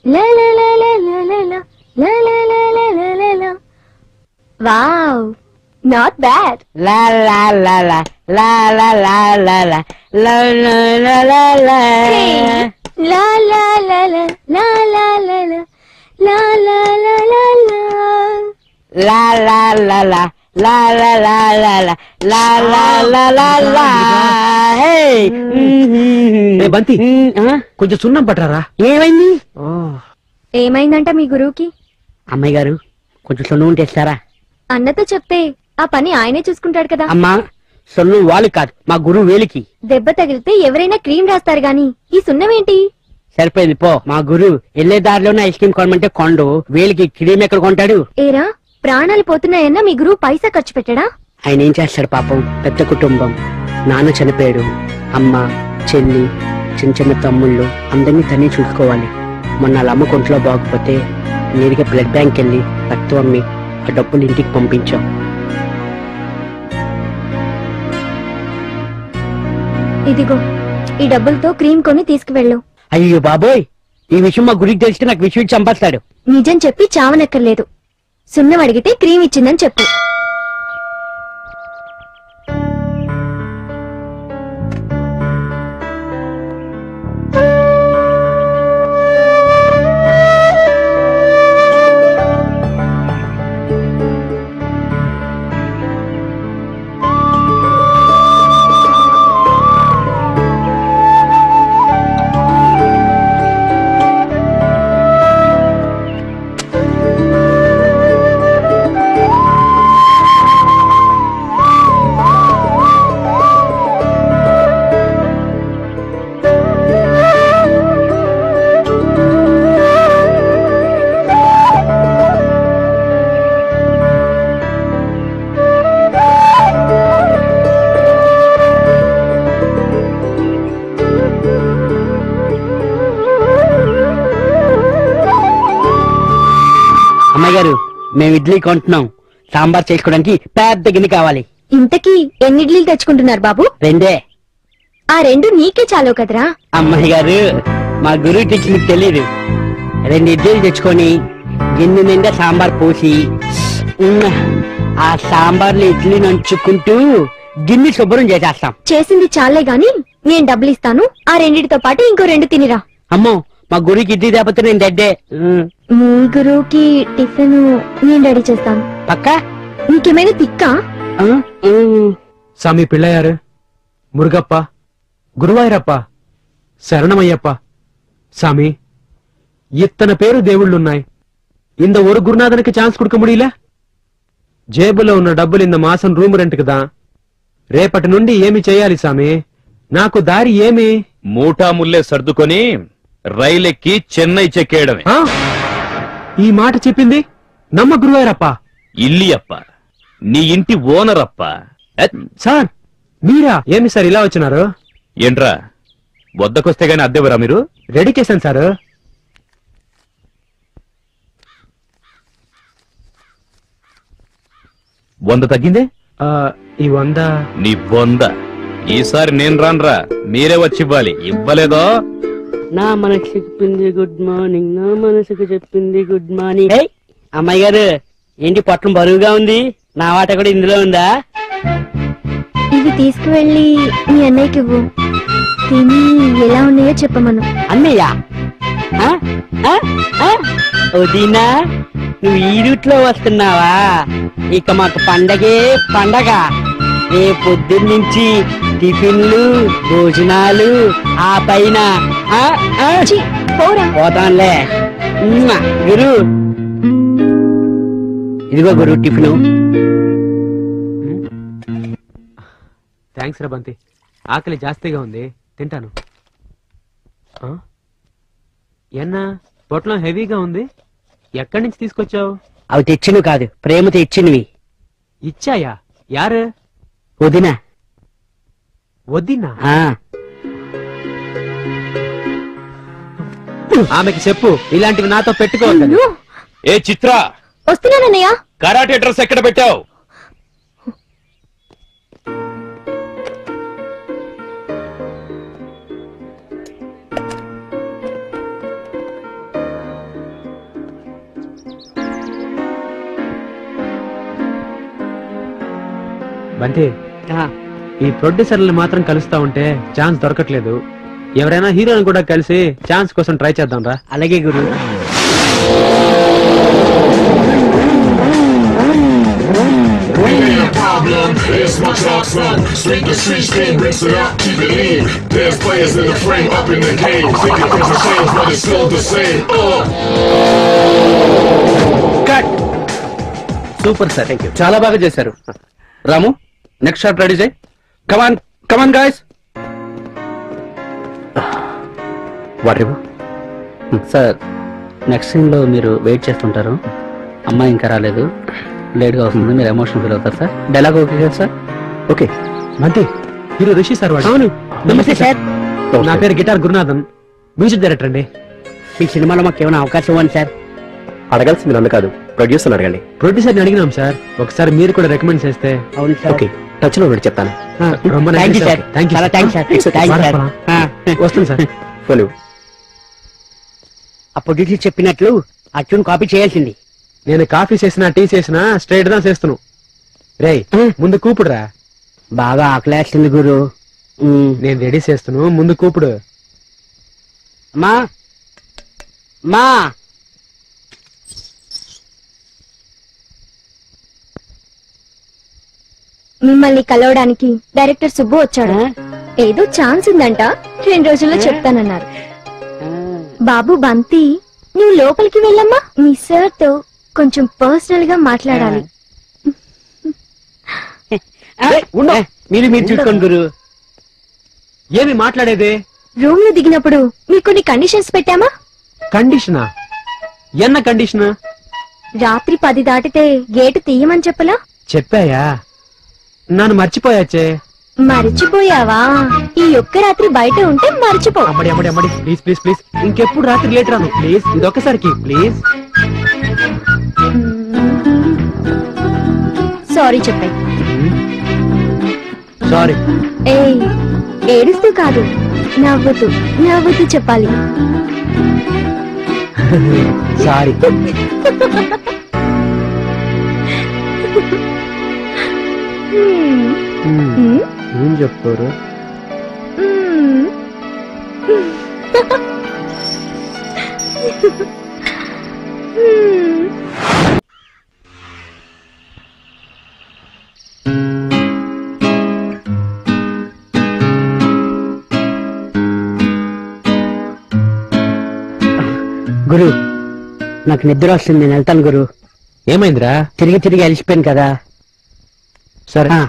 La la la la la la la la la la la la la la. Wow, not bad. La la la la la la la la la la la la la la. Hey. La la la la la la la la la la la la la. La la la la la la la la la la la la la la. Hey. ఏ బంతి ఆ? కొంచెం సున్నం పట్టరా ఏమైంది ఏమైందంట మీ గురువుకి అమ్మాయి గారు కొంచెం సొన్ను ఉంటే ఇస్తారా అన్నతో చెప్తే ఆ పని ఆయనే చూసుకుంటాడు కదా అమ్మా సొన్ను వాళ్ళు కాదు మా గురువు వేలికి దెబ్బ తగిలితే ఎవరైనా క్రీమ్ రాస్తారు గాని ఈ సున్నమేంటి సరిపోయింది పో మా గురువు వెళ్లే దారిలోనే ఐస్ క్రీమ్ కొనమంటే కొండు వేలికి క్రీమ్ ఎక్కడ కొంటాడు ఏరా ప్రాణాలు పోతున్నాయన్నా మీ గురువు పైసా ఖర్చు పెట్టడా ఆయన ఏం చేస్తాడు పాపం పెద్ద కుటుంబం నాన్న చనిపోయాడు అమ్మ చెల్లి చిన్న చిన్న తమ్ముళ్ళు అందరినీ తన్ని చూసుకోవాలి మొన్న వాళ్ళ అమ్మ కొంట్లో బాగపోతే నేరుగా బ్లడ్ బ్యాంక్ వెళ్ళి రక్తం అమ్మి ఆ డబ్బులు ఇంటికి పంపించాం ఇదిగో ఈ డబ్బులతో క్రీమ్ కొని తీసుకువెళ్ళు అయ్యో బాబోయ్ ఈ విషయం మా గురికి తెలిస్తే నాకు విషయం చంపేస్తాడు నిజం చెప్పి చావనక్కర్లేదు సున్నం అడిగితే క్రీమ్ ఇచ్చిందని చెప్పు అమ్మాయి గారు మేము ఇడ్లీ కొంటున్నాం సాంబార్ చేసుకోవడానికి పెద్ద గిన్నె కావాలి ఇంతకీ ఎన్ని ఇడ్లీలు తెచ్చుకుంటున్నారు బాబు రెండే ఆ రెండు నీకే చాలు కదరా అమ్మాయి గారు మా గురువు టీచర్ మీకు తెలియదు రెండు ఇడ్లీలు తెచ్చుకొని గిన్నె నిండా సాంబార్ పోసి ఉమ్, ఆ సాంబార్లో ఇడ్లీ నంచుకుంటూ గిన్నె శుభ్రం చేసేస్తాం చేసింది చాలే గాని నేను డబ్బులు ఇస్తాను ఆ రెండిటితో పాటు ఇంకో రెండు తినిరా అమ్మో మా గురికి ఇడ్లీ తేపోతే నేను దడ్డే ఉమ్, మీ గురువుకి టిఫిన్ నేను రెడీ చేస్తాను పక్క నీకేమైనా తిక్కా ఆ, ఉమ్. சாமி பிள்ளையாரு முருகப்பா గురువాయూరప్ప శరణమయ్యప్ప சாமி ఇత్తన పేరు దేవుళ్ళున్నాయి இந்த ஒரு குருநாதனுக்கு ఛాన్స్ கொடுக்க முடியல జేబులో ఉన్న డబ్బులు ఇంద మాసం రూమ్ రెంట్ కదా రేపటి నుండి ఏమి చేయాలి సామి నాకు దారి ఏమి మూటా ముల్లే సర్దుకొని రైలెక్కి చెన్నై చెక్కేయడమే ఆ? ఈ మాట చెప్పింది నమ్మ గురువాయూరప్ప ఇల్లి అప్ప నీ ఇంటి ఓనర్ అప్ప ఎత్, సార్ మీరా ఏమి సార్ ఇలా వచ్చినారు ఏంట్రా వద్దకొస్తే గాని అద్దెవరా మీరు రెడీ చేశాను సార్ వంద తగ్గిందే ఆ, ఈ వంద నీ బొంద ఈసారి నేను రానురా మీరే వచ్చి ఇవ్వాలి ఇవ్వలేదో నా మనసు చెప్పింది గుడ్ మార్నింగ్ నా మనసుకు చెప్పింది గుడ్ మార్నింగ్ ఏయ్, అమ్మాయి గారు ఏంటి పొట్టం బరువుగా ఉంది నా వాట కూడా ఇందులో ఉందా ఇవి తీసుకువెళ్ళి మీ అన్నయ్యకి ఇవ్వు తిని ఎలా ఉన్నాయో చెప్పమను అన్నయ్య ఆ? ఆ? ఆ? వదినా నువ్వు ఈ రూట్ లో వస్తున్నావా ఇక మాకు పండగే పండగ రే పొద్దున్న నుంచి టిఫిన్లు భోజనాలు ఆ పైన ఆ? ఆ? ఛీ, పోరా పోతానులే ఉమ్మా, గురు ఇదిగో గురు టిఫిన్ థ్యాంక్స్ రా బంతి ఆకలి జాస్తిగా ఉంది తింటాను ఆ? ఎన్నా పొట్లం హెవీగా ఉంది ఎక్కడి నుంచి తీసుకొచ్చావు అవి తెచ్చినవి కాదు ప్రేమతో ఇచ్చినవి ఇచ్చాయా యారు వదినా వద్దినా ఆ ఆమెకి చెప్పు ఇలాంటివి నాతో పెట్టుకోవద్దని అయ్యో, ఏ చిత్ర వస్తున్నానన్నయ్య కరాటే డ్రెస్ ఎక్కడ పెట్టావు బంతి ఆ, ఈ ప్రొడ్యూసర్లు మాత్రం కలుస్తా ఉంటే ఛాన్స్ దొరకట్లేదు ఎవరైనా హీరోని కూడా కలిసి ఛాన్స్ కోసం ట్రై చేద్దాం రా అలాగే గురు We ain't a problem, it's my chalk song. Street to street, stream, rinse it out, keep it lean. There's players in the frame, up in the game. Thinking things have changed, but it's still the same. Uh. Cut super sir thank you చాలా బాగా చేశారు Ramu next shot ready చేయి come on come on guys water sir next scene లో మీరు wait చేస్తుంటారు అమ్మాయి ఇంకా రాలేదు లేట్ గా వస్తుంది మీరు ఎమోషన్ ఫీల్ అవుతారు సార్ డైలాగ్ ఓకే కదా సార్ ఓకే బంతి హీరో రిషి సార్ వాడు అవును నమస్తే సార్ నా పేరు గిటార్ గురునాథన్ మ్యూజిక్ డైరెక్టర్ అండి మీ సినిమాలో మాకు ఏమైనా అవకాశం ఇవ్వండి సార్ అడగాల్సింది నన్ను కాదు ప్రొడ్యూసర్ అడగండి ప్రొడ్యూసర్ అడిగినాం సార్ ఒకసారి మీరు కూడా రికమెండ్ చేస్తే అవును సార్ ఓకే టచ్ లో ఉండి చెప్తాను ரொம்ப nice thank you sir thank you చాలా thanks sir It's okay. Thanks sir వారా, ఆ, వస్తుంది సార్ ఫోన్ ఆ ప్రొడ్యూసర్ చెప్పినట్లు ఆ ట్యూన్ కాపీ చేయాల్సింది నేను కాఫీ చేసినా టీ చేసినా స్ట్రైట్ గా చేస్తున్నాను రేయ్ ముందు కూపుడురా బాగా ఆకలేస్తుంది గురు ఉమ్, నేను రెడీ చేస్తున్నాను ముందు కూపుడు మా మా మిమ్మల్ని కలవడానికి డైరెక్టర్ సుబ్బు వచ్చాడు ఏదో ఛాన్స్ ఉందంట రెండు రోజుల్లో చెప్తానన్నారు బాబు బంతి నువ్వు లోపలికి వెళ్ళమ్మా మీ సార్ తో కొంచెం పర్సనల్ గా మాట్లాడాలి ఆ, ఏ, మీరు మీరు చూసుకోండి గురు ఏమి మాట్లాడేది రూమ్ లో దిగినప్పుడు మీకు కొన్ని కండిషన్స్ పెట్టామా కండిషనా ఎన్న కండిషన్ రాత్రి పది దాటితే గేటు తీయమని చెప్పలా చెప్పాయా నన్ను మర్చిపోయాచే మర్చిపోయావా ఈ ఒక్క రాత్రి బయట ఉంటే మర్చిపో అమ్మడి అమ్మడి అమ్మడి ప్లీజ్ ప్లీజ్ ప్లీజ్ ఇంకెప్పుడు రాత్రి లేట్ రాను ప్లీజ్ ఇదొక్కసారికి ప్లీజ్ సారీ చెప్పే సారీ ఏయ్ ఏడుస్తూ కాదు నవ్వుతూ నవ్వుతూ చెప్పాలి సారీ హ్మ్, హ్మ్, ఏం చెప్తారు హ్మ్. హ్మ్. గురు నాకు నిద్ర వస్తుంది నేను వెళ్తాను గురు ఏమైందిరా తిరిగి తిరిగి అలిసిపోయాను కదా సరే ఆ,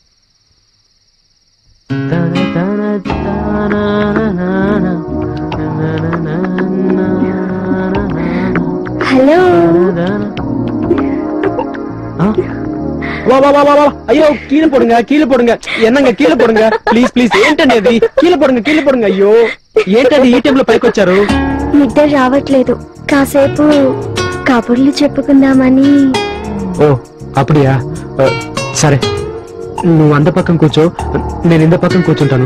హలో வா வா வா வா வா ஐயோ கீழே போடுங்க கீழே போடுங்க என்னங்க கீழே போடுங்க ప్లీజ్ ప్లీజ్ ఏంటండి అది కీழே పోడుங்க కీழే పోడుங்க అయ్యో ఏంటండి ఈ టైంలో పైకి వచ్చారు నిద్ర రావట్లేదు కాసేపు కబుర్లు చెప్పుకుందామని ఓ అప్పుడియా ఆ, సరే నువ్వు అంద పక్కన కూర్చో నేను ఇంద పక్కన కూర్చుంటాను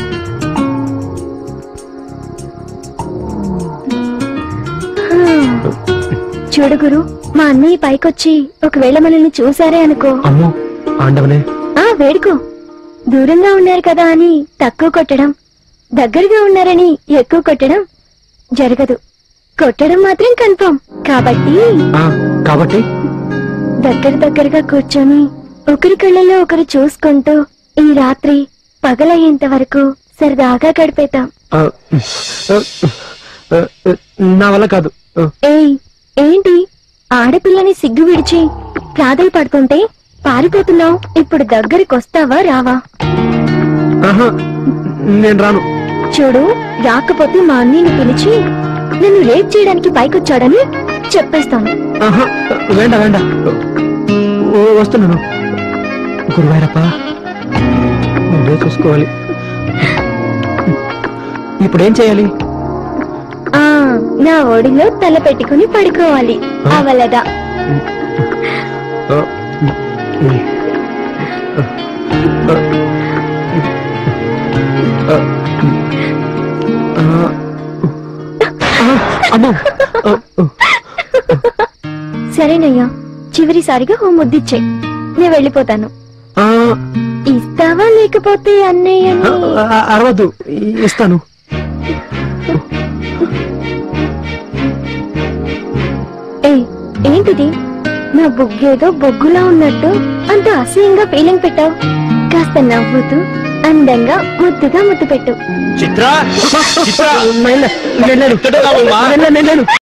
హ్మ్. చూడు గురు మా అన్నయ్య పైకొచ్చి ఒకవేళ మనల్ని చూసారే అనుకో అమ్మో ఆండవనే ఆ వేడుకో దూరంగా ఉన్నారు కదా అని తక్కువ కొట్టడం దగ్గరగా ఉన్నారని ఎక్కువ కొట్టడం జరగదు కొట్టడం మాత్రం కన్ఫర్మ్ కాబట్టి ఆ, కాబట్టి దగ్గర దగ్గరగా కూర్చొని ఒకరి కళ్ళలో ఒకరు చూసుకుంటూ ఈ రాత్రి పగలయ్యేంత వరకు సరదాగా గడిపేతాం ఆ, ఆ, ఆ, ఆ, నా వల్ల కాదు ఆ, ఏయ్ ఏంటి ఆడపిల్లని సిగ్గు విడిచి ప్రాధలు పడుతుంటే పారిపోతున్నావు ఇప్పుడు దగ్గరికొస్తావా రావా ఆహా నేను రాను చూడు రాకపోతే మా అన్నీని పిలిచి నన్ను రేప్ చేయడానికి పైకొచ్చాడని చెప్పేస్తాను ఆహా వేండ వేండ ఓ వస్తున్నాను గురువారప్ప నువ్వే చూసుకోవాలి ఇప్పుడు ఏం చేయాలి ఆ నా ఒడిలో తల పెట్టుకుని పడుకోవాలి అవలదా ఆ, ఆ, ఆ, ఆ, అమ్మో ఆ, ఆ. సరేనయ్యా చివరిసారిగా ఓ ముద్దిచ్చే నేను వెళ్ళిపోతాను ఆ, ఇస్తావా లేకపోతే అన్నయ్యని ఆ, అరవద్దు ఇ- ఇస్తాను ఏ ఏంటిది నా బుగ్గేదో బొగ్గులా ఉన్నట్టు అంత అసహ్యంగా ఫీలింగ్ పెట్టావు కాస్త నవ్వుతూ అందంగా ముద్దుగా ముద్దు పెట్టు చిత్ర చిత్ర నేను లేను. నేను లేను.